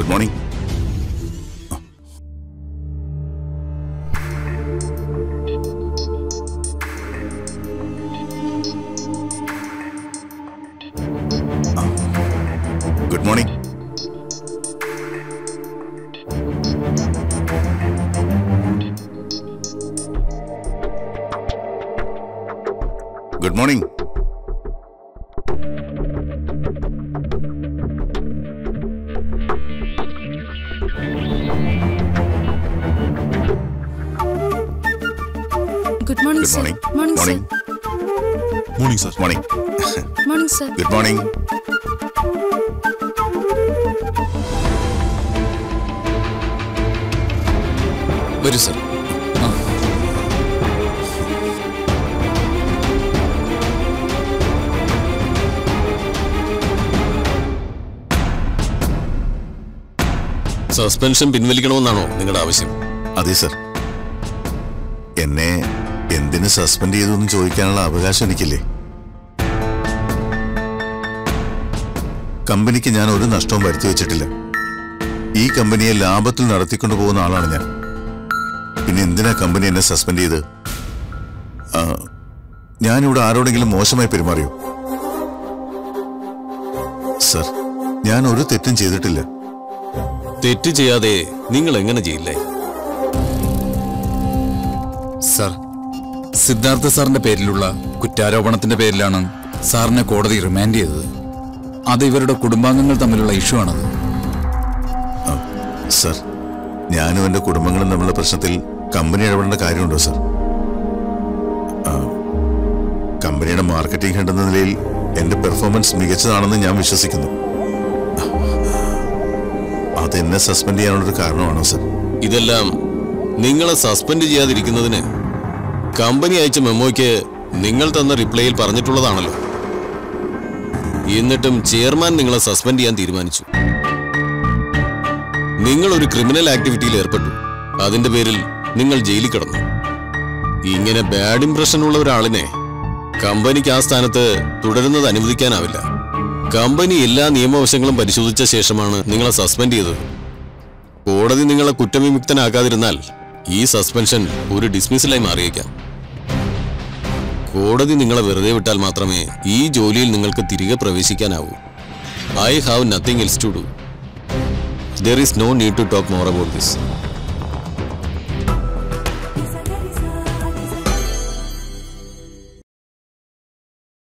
good morning good morning good morning good morning good sir morning morning sir morning morning sir morning morning sir good morning വരൂ sir suspension പിൻവലിക്കണമെന്നാണോ നിങ്ങളുടെ ആവശ്യം അതെ sir എന്നെ എന്തിന് suspend ചെയ്തു എന്ന് ചോദിക്കാനുള്ള അവകാശം എനിക്കില്ലേ കമ്പനിക്ക് ഞാൻ ഒരു നഷ്ടവും വരുത്തി വെച്ചിട്ടില്ല ഈ കമ്പനിയെ ലാഭത്തിൽ നടത്തിക്കൊണ്ടു പോകുന്ന ആളാണ് ഞാൻ പിന്നെ എന്തിനാ കമ്പനി എന്നെ സസ്പെൻഡ് ചെയ്ത് ആ, ഞാനിവിടെ ആരോടെങ്കിലും മോശമായി പെരുമാറിയോ സർ ഞാൻ ഒരു തെറ്റും ചെയ്തിട്ടില്ല തെറ്റ് ചെയ്യാതെ നിങ്ങൾ എങ്ങനെ ചെയ്യില്ലേ സർ സിദ്ധാർത്ഥ സാറിന്റെ പേരിലുള്ള കുറ്റാരോപണത്തിന്റെ പേരിലാണ് സാറിനെ കോടതി റിമാൻഡ് ചെയ്തത് അത് ഇവരുടെ കുടുംബാംഗങ്ങൾ തമ്മിലുള്ള ഇഷ്യൂ ആണത് സർ ഞാനും എൻ്റെ കുടുംബങ്ങളും തമ്മിലുള്ള പ്രശ്നത്തിൽ കമ്പനി ഇടപെടേണ്ട കാര്യമുണ്ടോ സർ ആ, കമ്പനിയുടെ മാർക്കറ്റിംഗ് ഹെഡ് എന്ന നിലയിൽ എൻ്റെ പെർഫോമൻസ് മികച്ചതാണെന്ന് ഞാൻ വിശ്വസിക്കുന്നു അതെന്നെ സസ്പെൻഡ് ചെയ്യാനുള്ളൊരു കാരണമാണോ സർ ഇതെല്ലാം നിങ്ങളെ സസ്പെൻഡ് ചെയ്യാതിരിക്കുന്നതിന് കമ്പനി അയച്ച മെമ്മോയ്ക്ക് നിങ്ങൾ തന്ന റിപ്ലൈയിൽ പറഞ്ഞിട്ടുള്ളതാണല്ലോ എന്നിട്ടും ചെയർമാൻ നിങ്ങളെ സസ്പെൻഡ് ചെയ്യാൻ തീരുമാനിച്ചു നിങ്ങൾ ഒരു ക്രിമിനൽ ആക്ടിവിറ്റിയിൽ ഏർപ്പെട്ടു അതിന്റെ പേരിൽ നിങ്ങൾ ജയിലിൽ കിടന്നു ഇങ്ങനെ ബാഡ് ഇംപ്രഷൻ ഉള്ള ഒരാളിനെ കമ്പനിക്ക് ആ സ്ഥാനത്ത് തുടരുന്നത് അനുവദിക്കാനാവില്ല കമ്പനി എല്ലാ നിയമവശങ്ങളും പരിശോധിച്ച ശേഷമാണ് നിങ്ങളെ സസ്പെൻഡ് ചെയ്തത് കോടതി നിങ്ങളെ കുറ്റവിമുക്തനാക്കാതിരുന്നാൽ ഈ സസ്പെൻഷൻ ഒരു ഡിസ്മിസലായി മാറിയേക്കാം കോടതി നിങ്ങളെ വെറുതെ വിട്ടാൽ മാത്രമേ ഈ ജോലിയിൽ നിങ്ങൾക്ക് തിരികെ പ്രവേശിക്കാനാവൂ I have nothing else to do there is no need to talk more about this